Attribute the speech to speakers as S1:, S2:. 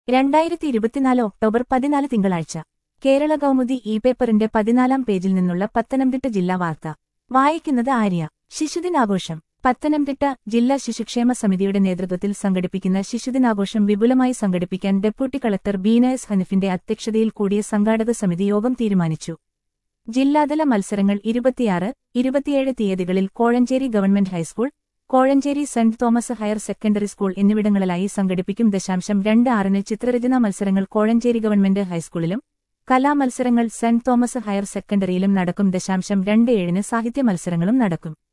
S1: രണ്ടായിരത്തി ഇരുപത്തിനാല് ഒക്ടോബർ പതിനാല് തിങ്കളാഴ്ച കേരള കൗമുദി ഇ പേപ്പറിന്റെ പതിനാലാം പേജിൽ നിന്നുള്ള പത്തനംതിട്ട ജില്ലാ വാർത്ത വായിക്കുന്നത് ആര്യ ശിശുദിനാഘോഷം പത്തനംതിട്ട ജില്ലാ ശിശുക്ഷേമ സമിതിയുടെ നേതൃത്വത്തിൽ സംഘടിപ്പിക്കുന്ന ശിശുദിനാഘോഷം വിപുലമായി സംഘടിപ്പിക്കാൻ ഡെപ്യൂട്ടി കളക്ടർ ബീന എസ് ഹനഫിന്റെ അധ്യക്ഷതയിൽ കൂടിയ സംഘാടക സമിതി യോഗം തീരുമാനിച്ചു ജില്ലാതല മത്സരങ്ങൾ ഇരുപത്തിയാറ് ഇരുപത്തിയേഴ് തീയതികളിൽ Kozhencherry government high school Kozhencherry saint Thomas higher secondary school എന്നിവിടങ്ങളിലായി സംഘടിപ്പിക്കും ദശാംശം രണ്ട് ആറിന് ചിത്രരചനാ മത്സരങ്ങൾ കോഴഞ്ചേരി ഗവൺമെന്റ് ഹൈസ്കൂളിലും കലാമത്സരങ്ങൾ സെന്റ് തോമസ് ഹയർ സെക്കൻഡറിയിലും നടക്കും ദശാംശം രണ്ട് ഏഴിന് സാഹിത്യ മത്സരങ്ങളും നടക്കും